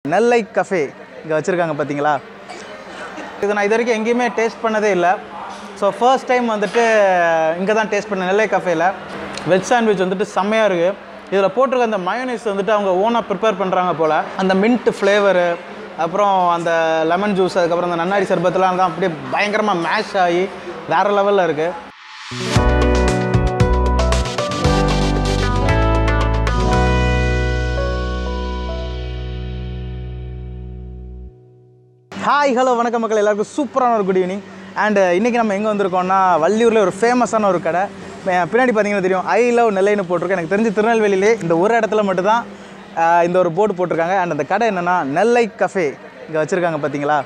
நெல்லை cafe இங்கே வச்சுருக்காங்க பார்த்தீங்களா இது நான் இது வரைக்கும் எங்கேயுமே டேஸ்ட் பண்ணதே இல்லை ஸோ ஃபர்ஸ்ட் டைம் வந்துட்டு இங்கே தான் டேஸ்ட் பண்ணேன் நெல்லை கஃபேல வெஜ் சாண்ட்விச் வந்துட்டு செம்மையாக இருக்குது இதில் போட்டிருக்க அந்த மயோனைஸ் வந்துட்டு அவங்க ஓனாக ப்ரிப்பேர் பண்ணுறாங்க போல் அந்த மின்ட் ஃப்ளேவரு அப்புறம் அந்த லெமன் ஜூஸ் அதுக்கப்புறம் அந்த நன்னாரி சர்பத்துலாம் தான் அப்படியே பயங்கரமாக மேஷ் ஆகி வேறு லெவலில் இருக்குது ஹாய் ஹலோ வணக்கம் மக்கள் எல்லாருக்கும் சூப்பரான ஒரு குட் ஈவினிங் அண்ட் இன்றைக்கி நம்ம எங்கே வந்திருக்கோம்னா வள்ளியூரில் ஒரு ஃபேமஸான ஒரு கடை ப- பின்னாடி பார்த்தீங்கன்னா தெரியும் ஐ லவ் நெல்லைன்னு போட்டிருக்கேன் எனக்கு தெரிஞ்சு திருநெல்வேலியிலே இந்த ஒரு இடத்துல மட்டும்தான் ஆஹ், இந்த ஒரு போர்டு போட்டிருக்காங்க அண்ட் அந்த கடை என்னென்னா நெல்லை கஃபே இங்கே வச்சுருக்காங்க பார்த்தீங்களா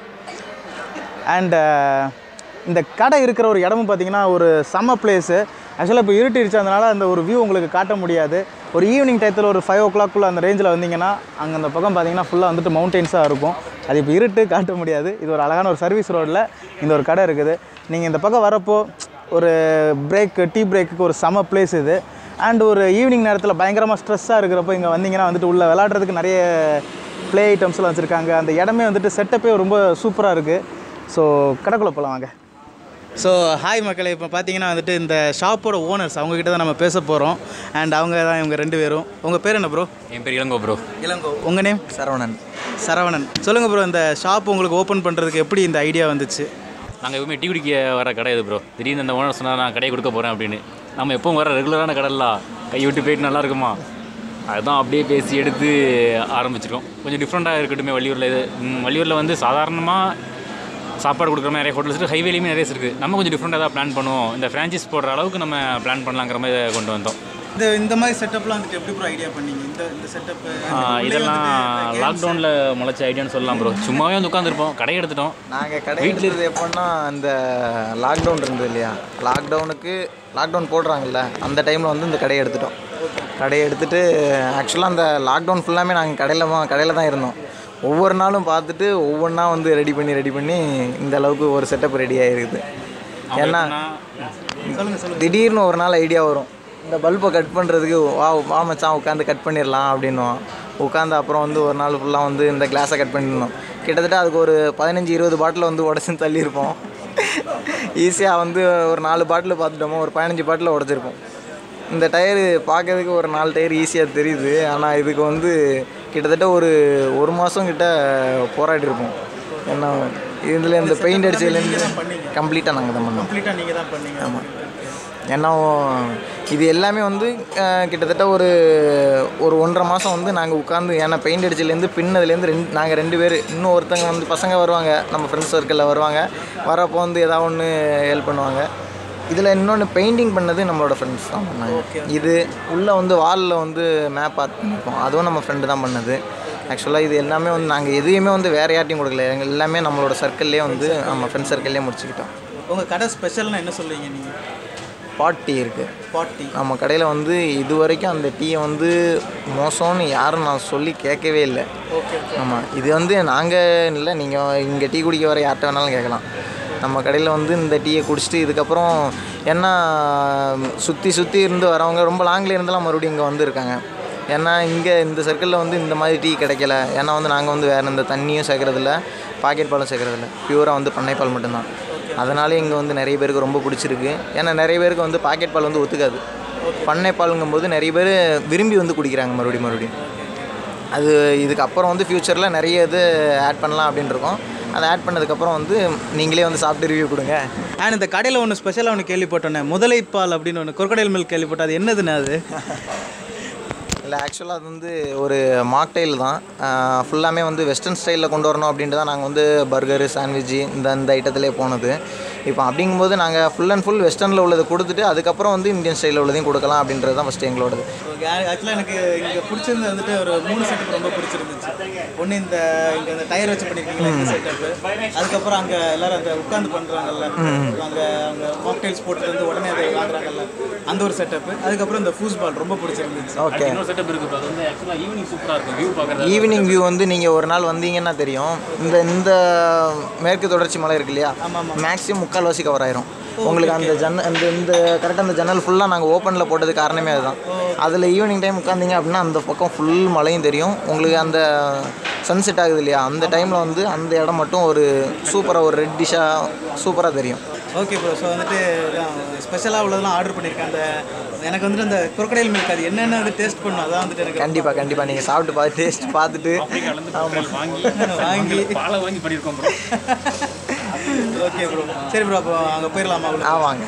அண்ட் இந்த கடை இருக்கிற ஒரு இடமும் பார்த்தீங்கன்னா ஒரு செம்ம பிளேஸு ஆக்சுவலாக இப்போ இருட்டிடுச்சு அதனால் அந்த ஒரு வியூ உங்களுக்கு காட்ட முடியாது ஒரு ஈவினிங் டயத்தில் ஒரு ஃபைவ் ஓ கிளாக்குள்ளே அந்த ரேஞ்சில் வந்தீங்கன்னா அங்கே அந்த பக்கம் பார்த்தீங்கன்னா ஃபுல்லாக வந்துட்டு மவுண்டெயின்ஸாக இருக்கும் அது இப்போ இருட்டு காட்ட முடியாது இது ஒரு அழகான ஒரு சர்வீஸ் ரோட்டில் இந்த ஒரு கடை இருக்குது நீங்கள் இந்த பக்கம் வரப்போ ஒரு பிரேக் டீ பிரேக்குக்கு ஒரு செம பிளேஸ் இது அண்ட் ஒரு ஈவினிங் நேரத்தில் பயங்கரமாக ஸ்ட்ரெஸ்ஸாக இருக்கிறப்போ இங்கே வந்தீங்கன்னா வந்துட்டு உள்ளே விளாட்றதுக்கு நிறைய ப்ளே ஐட்டம்ஸ்லாம் வச்சுருக்காங்க அந்த இடமே வந்துட்டு செட்டப்பே ரொம்ப சூப்பராக இருக்குது ஸோ கடைக்குள்ளே போகலாம் வாங்க ஸோ ஹாய் மக்களே இப்போ பார்த்தீங்கன்னா வந்துட்டு இந்த ஷாப்போட ஓனர்ஸ் அவங்கக்கிட்ட தான் நம்ம பேச போகிறோம் அண்ட் அவங்க தான் இவங்க ரெண்டு பேரும் உங்கள் பேர் என்ன ப்ரோ என் பேர் இளங்கோ ப்ரோ இளங்கோ உங்கள் நேம் சரவணன் சரவணன் சொல்லுங்கள் ப்ரோ இந்த ஷாப் உங்களுக்கு ஓப்பன் பண்ணுறதுக்கு எப்படி இந்த ஐடியா வந்துச்சு நாங்கள் எப்பவுமே டீ குடிக்க வர கடை இது ப்ரோ திடீர்னு அந்த ஓனர் சொன்னால் நான் கடையை கொடுக்க போகிறேன் அப்படின்னு நம்ம எப்பவும் வர ரெகுலரான கடைலாம் கை விட்டு போயிட்டு நல்லா இருக்குமா அதுதான் அப்படியே பேசி எடுத்து ஆரம்பிச்சிட்டோம் கொஞ்சம் டிஃப்ரெண்ட்டாக இருக்கட்டுமே வள்ளியூரில் இது ம், வள்ளியூரில் வந்து சாதாரணமாக சாப்பாடு கொடுக்குற மாதிரி நிறைய ஹோட்டல்ஸ் இருக்குது ஹைவேலையுமே நிறைய இருக்குது நம்ம கொஞ்சம் டிஃப்ரெண்ட்டாக தான் பிளான் பண்ணுவோம் இந்த ஃப்ரான்ச்சைஸ் போடுற அளவுக்கு நம்ம பிளான் பண்ணலாங்கிற மாதிரி இதை கொண்டு வந்தோம் இந்த இந்த மாதிரி செட்டப்லாம் வந்துட்டு எப்படி ப்ரோ ஐடியா பண்ணீங்க இந்த இந்த செட்டப் ஆ, இதெல்லாம் லாக்டவுனில் முளைச்ச ஐடியான்னு சொல்லலாம் ப்ரோ சும்மாவே வந்து உட்காந்துருப்போம் கடை எடுத்துட்டோம் நாங்கள் கடை எடுத்தது எப்போன்னா அந்த லாக்டவுன் இருந்தது இல்லையா லாக்டவுனுக்கு லாக்டவுன் போடுறாங்கல்ல அந்த டைமில் வந்து இந்த கடையை எடுத்துட்டோம் கடையை எடுத்துட்டு ஆக்சுவலாக அந்த லாக்டவுன் ஃபுல்லாமே நாங்கள் கடையில் கடையில் தான் இருந்தோம் ஒவ்வொரு நாளும் பார்த்துட்டு ஒவ்வொன்றா வந்து ரெடி பண்ணி ரெடி பண்ணி இந்த அளவுக்கு ஒரு செட்டப் ரெடி ஆகிருக்குது ஏன்னா சொல்லுங்கள் சொல்லுங்கள் திடீர்னு ஒரு நாள் ஐடியா வரும் இந்த பல்பை கட் பண்ணுறதுக்கு வா வா மச்சான் உட்காந்து கட் பண்ணிடலாம் அப்படின்னுவோம் உட்காந்து அப்புறம் வந்து ஒரு நாள் ஃபுல்லாக வந்து இந்த கிளாஸை கட் பண்ணிடணும் கிட்டத்தட்ட அதுக்கு ஒரு பதினஞ்சு இருபது பாட்டில் வந்து உடச்சி தள்ளியிருப்போம் ஈஸியாக வந்து ஒரு நாலு பாட்டில் பார்த்துட்டோமோ ஒரு பதினஞ்சு பாட்டில் உடச்சிருப்போம் இந்த டயரு பார்க்கறதுக்கு ஒரு நாலு டயர் ஈஸியாக தெரியுது ஆனால் இதுக்கு வந்து கிட்டத்தட்ட ஒரு ஒரு மாதம் கிட்ட போராடி இருப்போம் ஏன்னா இதில் இந்த பெயிண்ட் அடிச்சதுலேருந்து கம்ப்ளீட்டாக நாங்கள் தான் பண்ணோம் கம்ப்ளீட்டாக நீங்கள் தான் பண்ணீங்க ஆமாம் ஏன்னா இது எல்லாமே வந்து அஹ், கிட்டத்தட்ட ஒரு ஒரு ஒன்றரை மாதம் வந்து நாங்கள் உட்காந்து ஏன்னா பெயிண்ட் அடிச்சதுலேருந்து பின்னதுலேருந்து ரெண்டு நாங்கள் ரெண்டு பேர் இன்னும் ஒருத்தங்க வந்து பசங்க வருவாங்க நம்ம ஃப்ரெண்ட்ஸ் சர்க்கிளில் வருவாங்க வரப்போ வந்து ஏதாவது ஒன்று ஹெல்ப் பண்ணுவாங்க இதில் இன்னொன்று பெயிண்டிங் பண்ணது நம்மளோட ஃப்ரெண்ட்ஸ் தான் பண்ணாங்க இது உள்ளே வந்து வாலில் வந்து மேப் ஆர்ட் பண்ணியிருப்போம் அதுவும் நம்ம ஃப்ரெண்டு தான் பண்ணது ஆக்சுவலாக இது எல்லாமே வந்து நாங்கள் எதையுமே வந்து வேறு யார்ட்டையும் கொடுக்கல எங்கள் எல்லாமே நம்மளோட சர்க்கிள்லேயே வந்து நம்ம ஃப்ரெண்ட் சர்க்கிள்லேயே முடிச்சுக்கிட்டோம் உங்கள் கடை ஸ்பெஷல்னா என்ன சொல்லுவீங்க நீங்கள் பாட் டீ இருக்குது பாட்டி நம்ம கடையில் வந்து இது வரைக்கும் அந்த டீயை வந்து மோசம்னு யாரும் நான் சொல்லி கேட்கவே இல்லை ஓகே ஆமாம் இது வந்து நாங்கள் இல்லை நீங்கள் இங்கே டீ குடிக்க வர யார்கிட்ட வேணாலும் கேட்கலாம் நம்ம கடையில் வந்து இந்த டீயை குடிச்சிட்டு இதுக்கப்புறம் ஏன்னா சுற்றி சுற்றி இருந்து வரவங்க ரொம்ப லாங்கில் இருந்தெல்லாம் மறுபடியும் இங்கே வந்திருக்காங்க ஏன்னா இங்கே இந்த சர்க்கிளில் வந்து இந்த மாதிரி டீ கிடைக்கல ஏன்னா வந்து நாங்கள் வந்து வேறு இந்த தண்ணியும் சேர்க்குறதில்ல பாக்கெட் பாலும் சேர்க்குறதில்ல பியூராக வந்து பண்ணை பால் மட்டும்தான் அதனாலே இங்கே வந்து நிறைய பேருக்கு ரொம்ப பிடிச்சிருக்கு ஏன்னா நிறைய பேருக்கு வந்து பாக்கெட் பால் வந்து ஒத்துக்காது பண்ணை பாலுங்கும்போது நிறைய பேர் விரும்பி வந்து குடிக்கிறாங்க மறுபடியும் மறுபடியும் அது இதுக்கப்புறம் வந்து ஃப்யூச்சரில் நிறைய இது ஆட் பண்ணலாம் அப்படின்னு இருக்கோம் அதை ஆட் பண்ணதுக்கப்புறம் வந்து நீங்களே வந்து சாப்பிட்டு ரிவ்யூ கொடுங்க அண்ட் இந்த கடையில் ஒன்று ஸ்பெஷலாக ஒன்று கேள்விப்பட்டோன்னே முதலைப்பால் அப்படின்னு ஒன்று கொர்க்கடைல் மில்க் கேள்விப்பட்டேன் அது என்னதுண்ணே அது இல்லை ஆக்சுவலாக அது வந்து ஒரு மாக்டைல் தான் ஃபுல்லாமே வந்து வெஸ்டர்ன் ஸ்டைலில் கொண்டு வரணும் அப்படின்ட்டு தான் நாங்கள் வந்து பர்கரு சாண்ட்விட்ஜு இந்த இந்த ஐட்டத்திலே போனது இப்போ அப்படிங்கும்போது நாங்கள் ஃபுல் அண்ட் ஃபுல் வெஸ்டர்னில் உள்ளதை கொடுத்துட்டு அதுக்கப்புறம் வந்து இந்தியன் ஸ்டைலில் உள்ளதையும் கொடுக்கலாம் அப்படின்றது தான் ஃபஸ்ட்டு எங்களோடது ஓகே ஆக்சுவலாக எனக்கு இங்கே பிடிச்சிருந்தது வந்துட்டு ஒரு மூணு செட்டப் ரொம்ப பிடிச்சிருந்துச்சு ஒன்று இந்த இங்கே இந்த டயர் வச்சு பண்ணியிருக்கீங்களா இந்த செட்டப்பு அதுக்கப்புறம் அங்கே எல்லாரும் அந்த உட்காந்து பண்ணுறாங்கல்ல அங்கே அவங்க மாக்டைல்ஸ் போட்டுட்டு வந்து உடனே அதை வாங்குறாங்கல்ல அந்த ஒரு செட்டப்பு அதுக்கப்புறம் இந்த ஃபூஸ் பால் ரொம்ப பிடிச்சிருந்துச்சு ஓகே இன்னொரு செட்டப் இருக்குது அது வந்து ஆக்சுவலாக ஈவினிங் சூப்பராக இருக்கும் வியூ பார்க்குறது ஈவினிங் வியூ வந்து நீங்கள் ஒரு நாள் வந்தீங்கன்னா தெரியும் இந்த இந்த மேற்கு தொடர்ச்சி மலை இருக்கு இல்லையா மேக்ஸிமம் முக்கால்வாசி கவர் ஆயிரும் உங்களுக்கு அந்த ஜன்னல் இந்த இந்த கரெக்டாக அந்த ஜன்னல் ஃபுல்லாக நாங்கள் ஓப்பனில் போட்டது காரணமே அதுதான் அதில் ஈவினிங் டைம் உட்காந்திங்க அப்படின்னா அந்த பக்கம் ஃபுல் மழையும் தெரியும் உங்களுக்கு அந்த சன்செட் ஆகுது இல்லையா அந்த டைமில் வந்து அந்த இடம் மட்டும் ஒரு சூப்பராக ஒரு ரெட்டிஷாக சூப்பராக தெரியும் ஓகே ப்ரோ ஸோ வந்துட்டு ஸ்பெஷலாக உள்ளதெல்லாம் ஆர்டர் பண்ணியிருக்கேன் அந்த எனக்கு வந்துட்டு அந்த குரக்கடையில் மில்க் அது என்னென்ன வந்து டேஸ்ட் பண்ணும் அதான் வந்துட்டு எனக்கு கண்டிப்பாக கண்டிப்பாக நீங்கள் சாப்பிட்டு பார்த்து டேஸ்ட் பார்த்துட்டு வாங்கி வாங்கி பாலை வாங்கி பண்ணியிருக்கோம் ப்ரோ ஓகே ப்ரோ சரி ப்ரோ அப்போ அங்கே போயிடலாமா அவ்வளோ ஆ வாங்க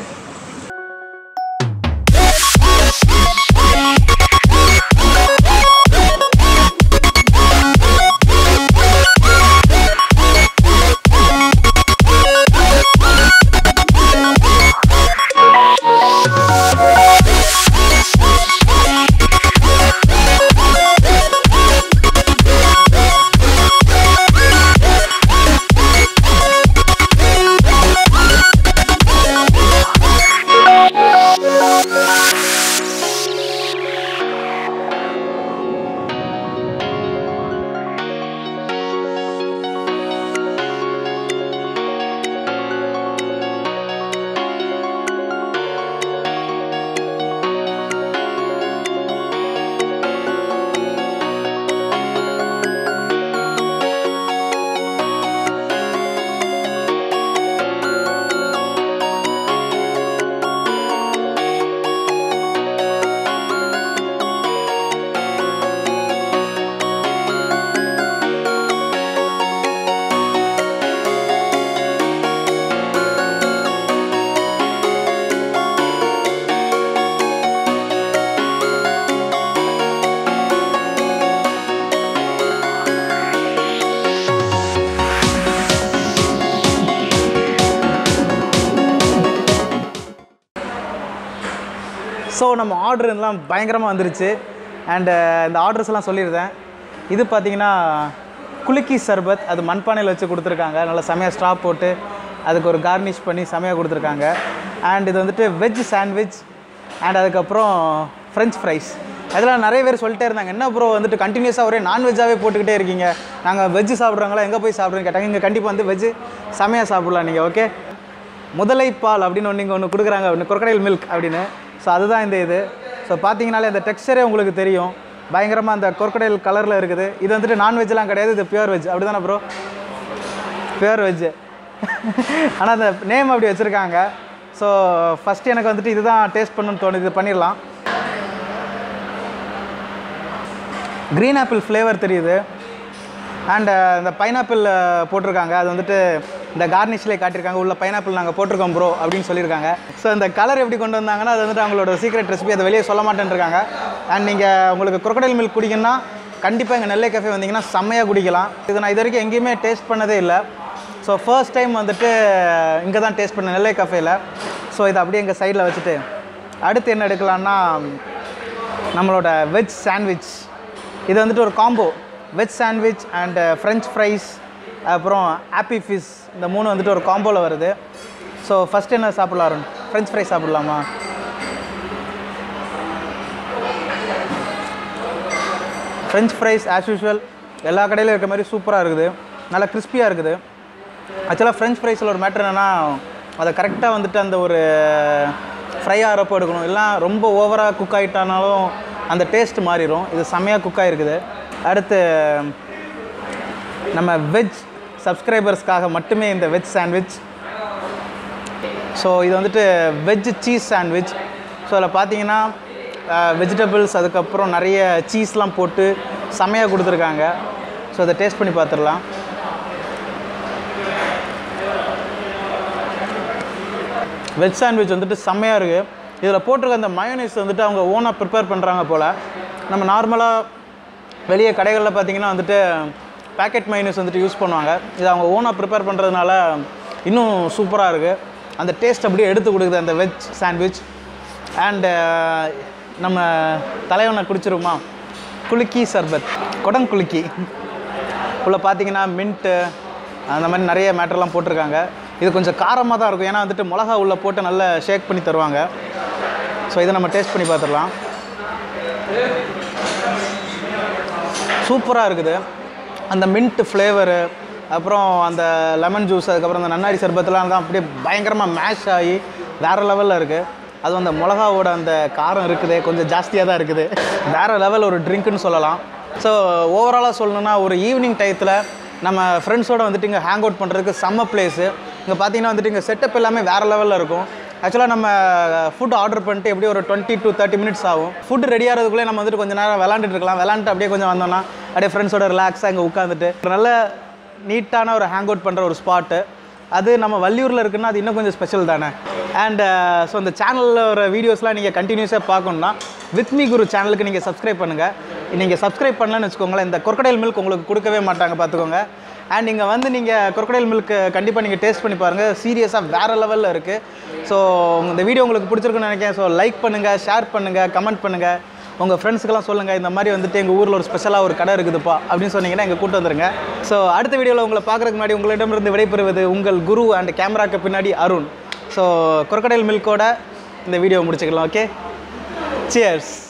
ஸோ நம்ம ஆர்டர் எல்லாம் பயங்கரமாக வந்துருச்சு அண்டு இந்த ஆர்டர்ஸ் எல்லாம் சொல்லியிருந்தேன் இது பார்த்தீங்கன்னா குலுக்கி சர்பத் அது மண்பானையில் வச்சு கொடுத்துருக்காங்க நல்லா செமையாக ஸ்ட்ரா போட்டு அதுக்கு ஒரு கார்னிஷ் பண்ணி செமையாக கொடுத்துருக்காங்க அண்ட் இது வந்துட்டு வெஜ் சாண்ட்விச் அண்ட் அதுக்கப்புறம் ஃப்ரெஞ்ச் ஃப்ரைஸ் அதெல்லாம் நிறைய பேர் சொல்லிட்டே இருந்தாங்க என்ன ப்ரோ வந்துட்டு கண்டினியூஸாக ஒரே நான்வெஜ்ஜாகவே போட்டுக்கிட்டே இருக்கீங்க நாங்கள் வெஜ்ஜு சாப்பிட்றாங்களா எங்கே போய் சாப்பிட்றீங்க கேட்டாங்க இங்கே கண்டிப்பாக வந்து வெஜ்ஜு செமையாக சாப்பிட்லாம் நீங்கள் ஓகே முதலைப்பால் அப்படின்னு ஒன்று இங்கே ஒன்று கொடுக்குறாங்க ஒன்று crocodile மில்க் அப்படின்னு ஸோ அதுதான் இந்த இது ஸோ பார்த்தீங்கனாலே அந்த டெக்ஸ்சரே உங்களுக்கு தெரியும் பயங்கரமாக அந்த crocodile கலரில் இருக்குது இது வந்துட்டு நான்வெஜ்லாம் கிடையாது இது பியூர் வெஜ் அப்படி தானே ப்ரோ பியூர் வெஜ்ஜு ஆனால் அந்த நேம் அப்படி வச்சுருக்காங்க ஸோ ஃபஸ்ட்டு எனக்கு வந்துட்டு இதுதான் டேஸ்ட் பண்ணணும்னு தோணுது இது பண்ணிடலாம் க்ரீன் ஆப்பிள் ஃப்ளேவர் தெரியுது அண்ட் இந்த பைனாப்பிள் போட்டிருக்காங்க அது வந்துட்டு இந்த கார்னிஷ்லேயே காட்டியிருக்காங்க உள்ள பைனாப்பிள் நாங்கள் போட்டிருக்கோம் ப்ரோ அப்படின்னு சொல்லியிருக்காங்க ஸோ இந்த கலர் எப்படி கொண்டு வந்தாங்கன்னா அது வந்துட்டு அவங்களோட சீக்ரெட் ரெசிபி அதை வெளியே சொல்ல மாட்டேன்ருக்காங்க அண்ட் நீங்கள் உங்களுக்கு crocodile மில்க் குடிக்கணும்னா கண்டிப்பாக எங்கள் நெல்லை கஃபே வந்தீங்கன்னா செம்மையாக குடிக்கலாம் இது நான் இது வரைக்கும் எங்கேயுமே டேஸ்ட் பண்ணதே இல்லை ஸோ ஃபர்ஸ்ட் டைம் வந்துட்டு இங்கே தான் டேஸ்ட் பண்ணேன் நெல்லை கஃபேல ஸோ இதை அப்படியே எங்கள் சைடில் வச்சுட்டு அடுத்து என்ன எடுக்கலான்னா நம்மளோட வெஜ் சாண்ட்விச் இது வந்துட்டு ஒரு combo veg sandwich and french fries அப்புறம் ஆப்பி ஃபிஷ் இந்த மூணு வந்துட்டு ஒரு காம்போவில் வருது ஸோ ஃபஸ்ட் என்ன சாப்பிட்லாம் அருண் ஃப்ரெஞ்ச் ஃப்ரைஸ் சாப்பிட்லாமா ஃப்ரெஞ்ச் ஃப்ரைஸ் ஆஸ் யூஷுவல் எல்லா கடையிலும் இருக்க மாதிரி சூப்பராக இருக்குது நல்லா கிறிஸ்பியாக இருக்குது ஆக்சுவலாக ஃப்ரெஞ்ச் ஃப்ரைஸில் ஒரு மேட்ரு என்னென்னா அதை கரெக்டாக வந்துட்டு அந்த ஒரு ஃப்ரை ஆகிறப்போ எடுக்கணும் எல்லாம் ரொம்ப ஓவராக குக் ஆகிட்டானாலும் அந்த டேஸ்ட் மாறிடும் இது செம்மையாக குக் ஆகிருக்குது அடுத்து நம்ம வெஜ் சப்ஸ்கிரைபர்ஸ்க்காக மட்டுமே இந்த வெஜ் சாண்ட்விச் ஸோ இது வந்துட்டு வெஜ் சீஸ் சாண்ட்விச் ஸோ அதில் பார்த்தீங்கன்னா வெஜிடபிள்ஸ் அதுக்கப்புறம் நிறைய சீஸ்லாம் போட்டு செமையாக கொடுத்துருக்காங்க ஸோ அதை டேஸ்ட் பண்ணி பார்த்துடலாம் வெஜ் சாண்ட்விச் வந்துட்டு செம்மையாக இருக்குது இதில் போட்டிருக்க அந்த மயோனைஸ் வந்துட்டு அவங்க ஓனாக ப்ரிப்பேர் பண்ணுறாங்க போல் நம்ம நார்மலாக வெளியே கடைகளில் பார்த்தீங்கன்னா வந்துட்டு பேக்கெட் மைனஸ் வந்துட்டு யூஸ் பண்ணுவாங்க இது அவங்க ஓனாக ப்ரிப்பேர் பண்ணுறதுனால இன்னும் சூப்பராக இருக்குது அந்த டேஸ்ட் அப்படியே எடுத்து கொடுக்குது அந்த வெஜ் சாண்ட்விச் அண்டு நம்ம தலைவனை குடிச்சிருமா குலுக்கி சர்பத் குடங்குலுக்கி உள்ள பார்த்தீங்கன்னா மின்ட்டு அந்த மாதிரி நிறைய மேட்டர்லாம் போட்டிருக்காங்க இது கொஞ்சம் காரமாக தான் இருக்கும் ஏன்னா வந்துட்டு மிளகா உள்ளே போட்டு நல்லா ஷேக் பண்ணி தருவாங்க ஸோ இதை நம்ம டேஸ்ட் பண்ணி பார்த்துடலாம் சூப்பராக இருக்குது அந்த மின்ட் ஃப்ளேவரு அப்புறம் அந்த லெமன் ஜூஸ் அதுக்கப்புறம் அந்த நன்னாரி சர்பத்துலாம் தான் அப்படியே பயங்கரமாக மேஷ் ஆகி வேறு லெவலில் இருக்குது அதுவும் அந்த மிளகாவோட அந்த காரம் இருக்குது கொஞ்சம் ஜாஸ்தியாக தான் இருக்குது வேறு லெவல் ஒரு ட்ரிங்க்குன்னு சொல்லலாம் ஸோ ஓவராலாக சொல்லணும்னா ஒரு ஈவினிங் டயத்தில் நம்ம ஃப்ரெண்ட்ஸோட வந்துட்டு இங்கே ஹேங் அவுட் பண்ணுறதுக்கு செம்ம பிளேஸு இங்கே பார்த்தீங்கன்னா வந்துட்டு இங்கே செட்டப் எல்லாமே வேறு லெவலில் இருக்கும் ஆக்சுவலாக நம்ம ஃபுட் ஆர்டர் பண்ணிட்டு எப்படியும் ஒரு டுவெண்ட்டி டு தேர்ட்டி மினிட்ஸ் ஆகும் ஃபுட் ரெடி ஆகிறதுக்குள்ளே நம்ம வந்துட்டு கொஞ்சம் நேரம் விளாண்டுட்டு இருக்கலாம் விளாண்டுட்டு அப்படியே கொஞ்சம் வந்தோம்னா அப்படியே ஃப்ரெண்ட்ஸோட ரிலாக்ஸாக இங்கே உட்காந்துட்டு ஒரு நல்ல நீட்டான ஒரு ஹேங் அவுட் பண்ணுற ஒரு ஸ்பாட்டு அது நம்ம வள்ளியூரில் இருக்குன்னா அது இன்னும் கொஞ்சம் ஸ்பெஷல் தானே அண்ட் ஸோ இந்த சேனலில் வர வீடியோஸ்லாம் நீங்கள் கண்டினியூஸாக பார்க்கணுன்னா வித் மீ குரு சேனலுக்கு நீங்கள் சப்ஸ்கிரைப் பண்ணுங்கள் நீங்கள் சப்ஸ்கிரைப் பண்ணலன்னு வச்சுக்கோங்களேன் இந்த கொர்க்கடைல் மில்க் உங்களுக்கு கொடுக்கவே மாட்டாங்க பார்த்துக்கோங்க அண்ட் இங்கே வந்து நீங்கள் கொர்க்கடைல் மில்க் கண்டிப்பாக நீங்கள் டேஸ்ட் பண்ணி பாருங்கள் சீரியஸாக வேறு லெவலில் இருக்குது ஸோ இந்த வீடியோ உங்களுக்கு பிடிச்சிருக்குன்னு நினைக்கிறேன் ஸோ லைக் பண்ணுங்கள் ஷேர் பண்ணுங்கள் கமெண்ட் பண்ணுங்கள் உங்கள் ஃப்ரெண்ட்ஸுக்கெல்லாம் சொல்லுங்கள் இந்த மாதிரி வந்துட்டு எங்கள் ஊரில் ஒரு ஸ்பெஷலாக ஒரு கடை இருக்குதுப்பா அப்படின்னு சொன்னீங்கன்னா எங்கள் கூட்டு வந்துருங்க ஸோ அடுத்த வீடியோவில் உங்களை பார்க்குறதுக்கு முன்னாடி உங்களிடமிருந்து விடைபெறுவது உங்கள் குரு அண்ட் கேமராக்கு பின்னாடி அருண் ஸோ கொர்க்கடைல் மில்கோட இந்த வீடியோ முடிச்சுக்கலாம் ஓகே சியர்ஸ்